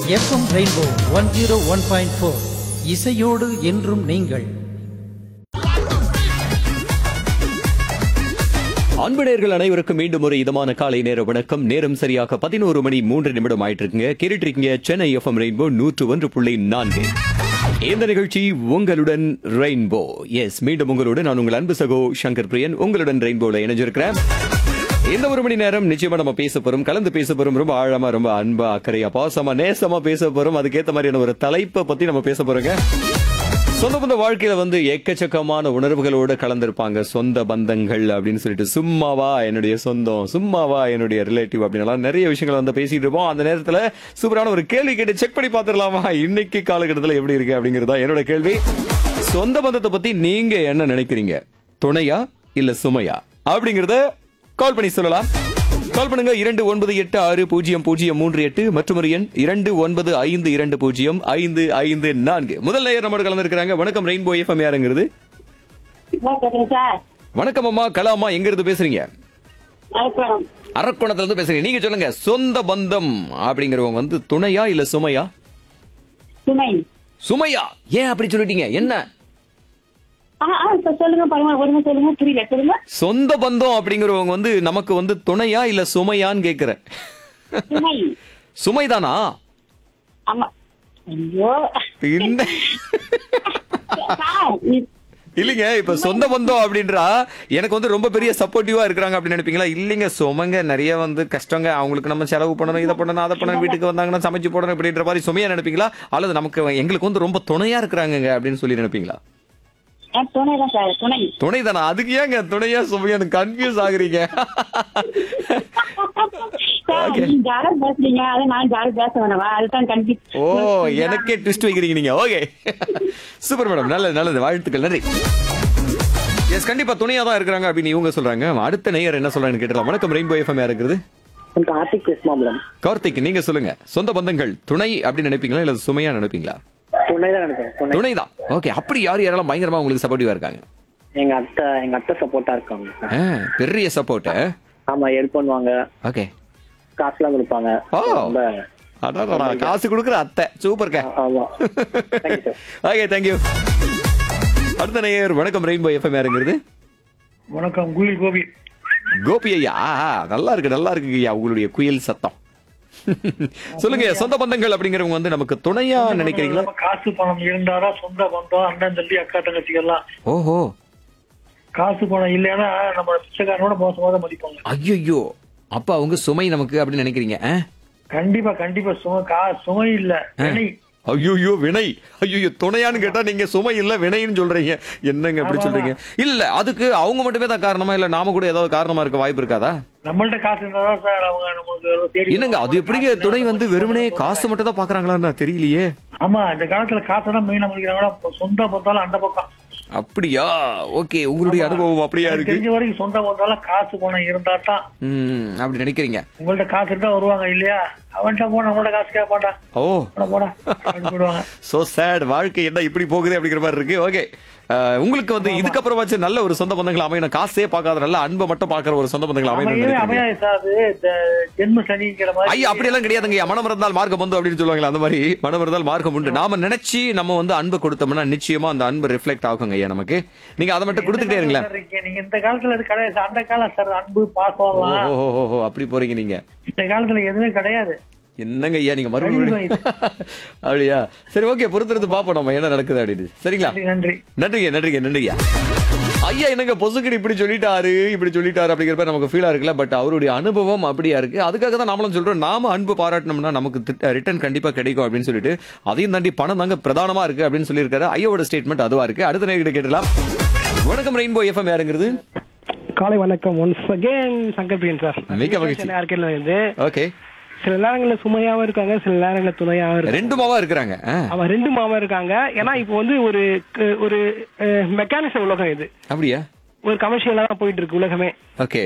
FM rainbow one zero one point four இசையோடு என்றும் நீங்கள் அன்புடையர்கள் அனைவருக்கும் மீண்டும் ஒரு இதமான காலை நேர வணக்கம் நேரம் சரியாக பதினோரு மணி மூன்று நிமிடம் ஆயிட்டு இருக்குங்க கேட்டுட்டு இருக்கீங்க சென்னை எஃப்எம் ரெயின்போ நூற்று ஒன்று புள்ளி நான்கு இந்த நிகழ்ச்சி உங்களுடன் ரெயின்போ எஸ் மீண்டும் உங்களுடன் நான் உங்கள் அன்பு சகோ சங்கர் பிரியன் உங்களுடன் ரெயின்போல இணைஞ்சிருக்கிறேன் இந்த ஒரு மணி நேரம் நிச்சயமா நம்ம பேச போறோம் கலந்து பேச போறோம் ரொம்ப ஆழமா ரொம்ப அன்பா அக்கறையா பாசமா நேசமா பேச போறோம் அதுக்கேத்த மாதிரியான ஒரு தலைப்பை பத்தி நம்ம பேச போறோங்க சொந்த பந்த வாழ்க்கையில வந்து எக்கச்சக்கமான உணர்வுகளோட கலந்திருப்பாங்க சொந்த பந்தங்கள் அப்படின்னு சொல்லிட்டு சும்மாவா என்னுடைய சொந்தம் சும்மாவா என்னுடைய ரிலேட்டிவ் அப்படின்னு நிறைய விஷயங்களை வந்து பேசிட்டு இருப்போம் அந்த நேரத்துல சூப்பரான ஒரு கேள்வி கேட்டு செக் பண்ணி பாத்துடலாமா இன்னைக்கு காலகட்டத்துல எப்படி இருக்கு அப்படிங்கறதா என்னோட கேள்வி சொந்த பந்தத்தை பத்தி நீங்க என்ன நினைக்கிறீங்க துணையா இல்ல சுமையா அப்படிங்கறத கால் பண்ணி சொல்லலாம் கால் பண்ணுங்க இரண்டு ஒன்பது எட்டு ஆறு பூஜ்ஜியம் பூஜ்ஜியம் மூன்று எட்டு மற்றும் ஒரு எண் இரண்டு ஒன்பது ஐந்து இரண்டு பூஜ்ஜியம் ஐந்து ஐந்து நான்கு முதல் நேயர் நம்மோட கலந்துருக்காங்க வணக்கம் ரெயின்போ எஃப்எம் யாருங்கிறது கேக்குறேன் சார் வணக்கம் அம்மா கலாமா எங்க இருந்து பேசுறீங்க வணக்கம் அரக்கோணத்துல இருந்து பேசுறீங்க நீங்க சொல்லுங்க சொந்த பந்தம் அப்படிங்கிறவங்க வந்து துணையா இல்ல சுமையா சுமை சுமையா ஏன் அப்படி சொல்லிட்டீங்க என்ன ஆ ஆ இப்ப சொல்லுங்க பரவாயில்ல ஒருமை சொல்லுங்க புரியல சொல்லுங்க சொந்த பந்தம் அப்படிங்கிறவங்க வந்து நமக்கு வந்து துணையா இல்ல சுமையான்னு கேக்குறேன் சுமை சுமைதானா ஆமா ஐயோ என்ன சார் நீ- இல்லைங்க இப்ப சொந்த பந்தம் அப்படின்றா எனக்கு வந்து ரொம்ப பெரிய சப்போர்ட்டிவா இருக்கிறாங்க அப்படின்னு நினைப்பீங்களா இல்லைங்க சுமங்க நிறைய வந்து கஷ்டங்க அவங்களுக்கு நம்ம செலவு பண்ணணும் இதை பண்ணணும் அதை பண்ணணும் வீட்டுக்கு வந்தாங்கன்னா சமைச்சு போடணும் இப்படின்ற மாதிரி சுமையா நினைப்பீங்களா அல்லது நமக்கு எங்களுக்கு வந்து ரொம்ப துணையா இருக்கிறாங்க அப்படின்னு சொல்லி நினைப்பீங்களா ஆ, துணை தான் சார் துணை துணை தானா அதுக்கு ஏங்க துணையா சுமையா கன்ஃபியூஸ் ஆகுறீங்க சார் நீங்க ஜாலியா பேசுறீங்க அதை நான் ஜாலியா பேச வேணவா அதுதான் கன்ஃபியூஸ் ஓ எனக்கே ட்விஸ்ட் வைக்கிறீங்க நீங்க ஓகே சூப்பர் மேடம் நல்லது நல்லது வாழ்த்துக்கள் நன்றி எஸ் கண்டிப்பா துணையா தான் இருக்கிறாங்க அப்படின்னு இவங்க சொல்றாங்க அடுத்த நேயர் என்ன சொல்றாங்கன்னு கேட்டலாம் வணக்கம் ரெயின்போ எஃப்எம் யார் இருக்கிறது கார்த்திக் பேசுமா மேடம் கார்த்திக் நீங்க சொல்லுங்க சொந்த பந்தங்கள் துணை அப்படின்னு நினைப்பீங்களா இல்ல சுமையா நினைப்பீங்களா துணை தான் நினைக்கிறேன் துணை துணை தான் ஓகே அப்படி யார் யாரெல்லாம் பயங்கரமா உங்களுக்கு சப்போர்ட்டிவா இருக்காங்க எங்க அத்தை எங்க அத்தை சப்போர்ட்டா இருக்காங்க ஆ, பெரிய சப்போர்ட் ஆமா ஹெல்ப் பண்ணுவாங்க ஓகே காசுலாம் கொடுப்பாங்க ஓ. ரொம்ப அதான் காசு கொடுக்குற அத்தை சூப்பர்க்க ஆமா தேங்க்யூ சார் ஓகே தேங்க்யூ அடுத்த நேயர் வணக்கம் ரெயின்போ எஃப்எம் யாருங்கிறது வணக்கம் குயில் கோபி கோபி ஐயா ஆ, ஆ, நல்லா இருக்கு நல்லா இருக்கு ஐயா உங்களுடைய குயில் சத்தம் சொல்லுங்க சொந்த பந்தங்கள் அப்படிங்கிறவங்க வந்து நமக்கு துணையா நினைக்கிறீங்களா நம்ம காசு பணம் இருந்தாரா சொந்த பந்தம் அண்ணன் தம்பி அக்கா தங்கச்சிக்கெல்லாம் ஓஹோ காசு பணம் இல்லைன்னா நம்ம பிச்சைக்காரனோட மோசமா தான் மதிப்பாங்க ஐயோ அப்ப அவங்க சுமை நமக்கு அப்படின்னு நினைக்கிறீங்க ஆ? கண்டிப்பா கண்டிப்பா சுமை கா சுமை இல்ல வினை ஐயோ வினை ஐயோ துணையான்னு கேட்டா நீங்க சுமை இல்ல வினைன்னு சொல்றீங்க என்னங்க இப்படி சொல்றீங்க இல்ல அதுக்கு அவங்க மட்டுமே தான் காரணமா இல்ல நாம கூட ஏதாவது காரணமா இருக்க வாய்ப்பு இருக்காதா நம்மள்ட்ட காசு இருந்தாதான் சார் அவங்க நமக்கு தேடி என்னங்க அது எப்படிங்க துணை வந்து வெறுமனே காசு மட்டும் தான் பாக்குறாங்களான்னு தெரியலையே ஆமா இந்த காலத்துல காசை தான் மெயினா மதிக்கிறாங்க சொந்த பந்தாலும் அந்த பக்கம் அப்படியா ஓகே உங்களுடைய அனுபவம் அப்படியா எனக்கு இருக்கு தெரிஞ்ச வரைக்கும் சொந்த பந்தாலும் காசு பணம் இருந்தா தான் ம் அப்படி நினைக்கிறீங்க உங்கள்ட்ட காசு இருந்தா வருவாங்க இல்லையா அவன்கிட்ட போனா நம்மளோட காசு கேட்க மாட்டான் ஓ போடா போடா அப்படின்னு போயிடுவாங்க சோ சேட் வாழ்க்கை என்ன இப்படி போகுது அப்படிங்கிற மாதிரி இருக்கு ஓகே உங்களுக்கு வந்து இதுக்கப்புறமாச்சும் நல்ல ஒரு சொந்த பந்தங்கள் அமையணும் காசே பார்க்காத நல்ல அன்பை மட்டும் பாக்குற ஒரு சொந்த பந்தங்கள் அமையணும் அமையவே நினைக்கிறீங்க அமையாது சார் அது இந்த ஜென்ம சனிங்கிற மாதிரி ஐயா அப்படி எல்லாம் கிடையாதுங்க மனம் இருந்தால் மார்க்கம் உண்டு அப்படின்னு சொல்லுவாங்களா அந்த மாதிரி மனம் இருந்தால் மார்க்கம் உண்டு நாம நினைச்சு நம்ம வந்து அன்பு கொடுத்தோம்னா நிச்சயமா அந்த அன்பு ரிஃப்ளெக்ட் ஆகுங்க ஐயா நமக்கு நீங்க அதை மட்டும் கொடுத்துட்டே இருங்களேன் சார் இருக்கீங்க. நீங்க இந்த காலத்துல அது கிடையாது சார். அந்த காலம் சார் அன்பு பாசம் எல்லாம் ஓ ஓ, ஓ, அப்படி போறீங்க நீங்க இந்த காலத்துல எதுவுமே கிடையாது என்னங்க ஐயா நீங்க மறுபடியும் அப்படியா சரி ஓகே பொறுத்திருந்து பாப்போம் நம்ம என்ன நடக்குது அப்படின்னு சரிங்களா நன்றி, நன்றி நன்றிங்க நன்றிங்க நன்றிங்க ஐயா என்னங்க பொசுக்கடி இப்படி சொல்லிட்டாரு இப்படி சொல்லிட்டாரு அப்படிங்கிற மாதிரி நமக்கு ஃபீலா இருக்குல்ல பட் அவருடைய அனுபவம் அப்படியா இருக்கு அதுக்காக தான் நாமளும் சொல்றோம் நாம அன்பு பாராட்டினோம்னா நமக்கு ரிட்டர்ன் கண்டிப்பா கிடைக்கும் அப்படின்னு சொல்லிட்டு அதையும் தாண்டி பணம் தாங்க பிரதானமா இருக்கு அப்படின்னு சொல்லியிருக்காரு ஐயாவோட ஸ்டேட்மெண்ட் அதுவா இருக்கு அடுத்த நேரம் கேட்டலாம் வணக்கம் ரெயின்போ எஃப்எம் யாருங்கிறது காலை வணக்கம் once again Shankar Priyan sir மிக்க மகிழ்ச்சி. சென்னை ஆர்கேட்ல இருந்து ஓகே சில நேரங்கள்ல சுமையாவும் இருக்காங்க சில நேரங்கள்ல துணையாவும் இருக்காங்க ரெண்டு மாவா இருக்கிறாங்க ஆ, அவன் ரெண்டு மாமா இருக்காங்க ஏன்னா இப்போ வந்து ஒரு க- ஒரு மெக்கானிசம் உலகம் இது அப்படியா ஒரு கமர்ஷியலா தான் போயிட்டு இருக்கு உலகமே ஓகே